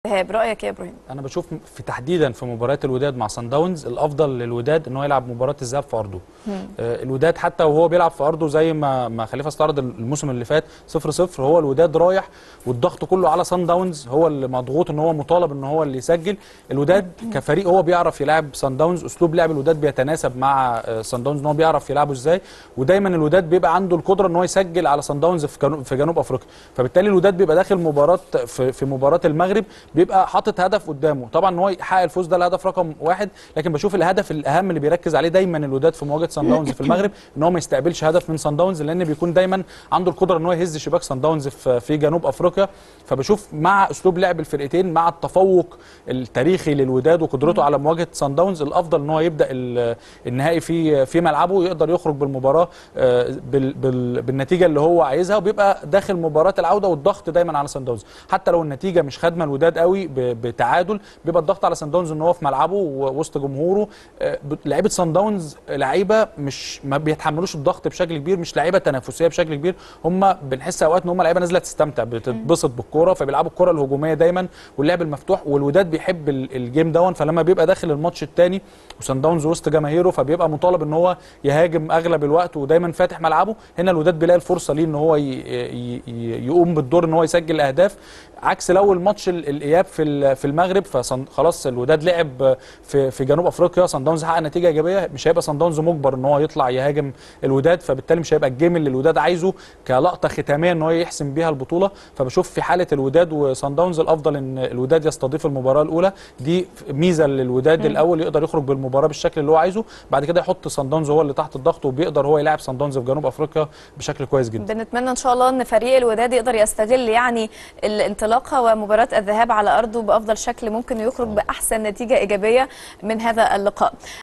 ايهاب رايك يا ابراهيم انا بشوف في تحديدا في مباريات الوداد مع سان داونز الافضل للوداد ان هو يلعب مباراه الذهاب في ارضه آه الوداد حتى وهو بيلعب في ارضه زي ما ما خليفه استعرض الموسم اللي فات 0 0 هو الوداد رايح والضغط كله على سان داونز هو اللي مضغوط ان هو مطالب ان هو اللي يسجل الوداد كفريق هو بيعرف يلعب سان داونز اسلوب لعب الوداد بيتناسب مع آه سان داونز ان هو بيعرف يلعبه ازاي ودايما الوداد بيبقى عنده القدره ان هو يسجل على سان داونز في جنوب, في جنوب افريقيا فبالتالي الوداد بيبقى داخل مباراه في, في مباراه المغرب بيبقى حاطط هدف قدامه طبعا ان هو يحقق الفوز ده الهدف رقم واحد لكن بشوف الهدف الاهم اللي بيركز عليه دايما الوداد في مواجهه سان داونز في المغرب ان هو ما يستقبلش هدف من سان داونز لان بيكون دايما عنده القدره ان هو يهز شباك سان داونز في, في جنوب افريقيا فبشوف مع اسلوب لعب الفرقتين مع التفوق التاريخي للوداد وقدرته على مواجهه سان داونز الافضل ان هو يبدا النهائي في في ملعبه يقدر يخرج بالمباراه بال بال بالنتيجه اللي هو عايزها وبيبقى داخل مباراه العوده والضغط دايما على سان داونز حتى لو النتيجه مش خادمه الوداد قوي بتعادل بيبقى الضغط على سان داونز ان هو في ملعبه ووسط جمهوره لعيبه سان داونز لعيبه مش ما بيتحملوش الضغط بشكل كبير مش لعيبه تنافسيه بشكل كبير هم بنحس اوقات ان هم لعيبه نازله تستمتع بتتبسط بالكوره فبيلعبوا الكوره الهجوميه دايما واللعب المفتوح والوداد بيحب الجيم دون فلما بيبقى داخل الماتش الثاني وسان داونز وسط جماهيره فبيبقى مطالب ان هو يهاجم اغلب الوقت ودايما فاتح ملعبه هنا الوداد بيلاقي الفرصه ليه ان هو يقوم بالدور ان هو يسجل اهداف عكس لو الماتش الاياب في في المغرب فخلاص الوداد لعب في في جنوب افريقيا صن داونز حقق نتيجه ايجابيه مش هيبقى صن داونز مجبر ان هو يطلع يهاجم الوداد فبالتالي مش هيبقى الجيم اللي الوداد عايزه كلقطه ختاميه ان هو يحسم بيها البطوله فبشوف في حاله الوداد وصن داونز الافضل ان الوداد يستضيف المباراه الاولى دي ميزه للوداد الاول يقدر يخرج بالمباراه بالشكل اللي هو عايزه بعد كده يحط صن داونز هو اللي تحت الضغط وبيقدر هو يلعب صن داونز في جنوب افريقيا بشكل كويس جدا بنتمنى ان شاء الله ان فريق الوداد يقدر يستغل يعني الانطلاقه ومباراه الذهاب على ارضه بافضل شكل ممكن يخرج باحسن نتيجه ايجابيه من هذا اللقاء